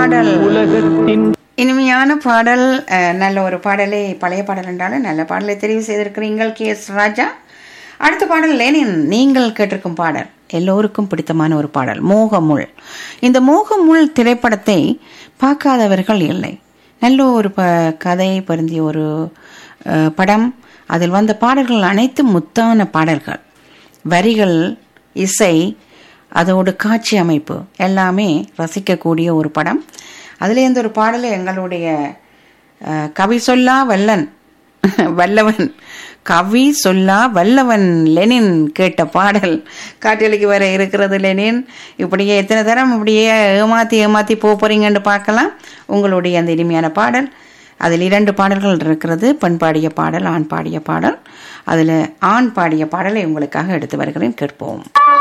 பாடல் உலகத்தின் இனிமையான பாடல் அஹ், நல்ல ஒரு பாடலை பழைய பாடல் என்றாலும் நல்ல பாடலை தெரிவு செய்திருக்கிறீர்கள் கே எஸ் ராஜா அடுத்த பாடல் லேனின் நீங்கள் கேட்டிருக்கும் பாடல் எல்லோருக்கும் பிடித்தமான ஒரு பாடல் மோகமுள் இந்த மோகமுள் திரைப்படத்தை பார்க்காதவர்கள் இல்லை நல்ல ஒரு ப கதை பொருந்திய ஒரு அஹ், படம் அதில் வந்த பாடல்கள் அனைத்தும் முத்தான பாடல்கள் வரிகள் இசை அதோட காட்சி அமைப்பு எல்லாமே ரசிக்கக்கூடிய ஒரு படம் அதுல இந்த ஒரு பாடல் எங்களுடைய அஹ், கவி சொல்லா வல்லன் வல்லவன் கவி சொல்லா வல்லவன் லெனின் கேட்ட பாடல் காட்டலிக்கு வர இருக்கிறது லெனின் இப்படியே எத்தனை தரம் இப்படியே ஏமாத்தி ஏமாத்தி போக போறீங்கன்னு பார்க்கலாம் உங்களுடைய அந்த இனிமையான பாடல் அதில் இரண்டு பாடல்கள் இருக்கிறது பெண் பாடிய பாடல் ஆண் பாடிய பாடல் அதில் ஆண் பாடிய பாடலை உங்களுக்காக எடுத்து வருகிறேன் கேட்போம்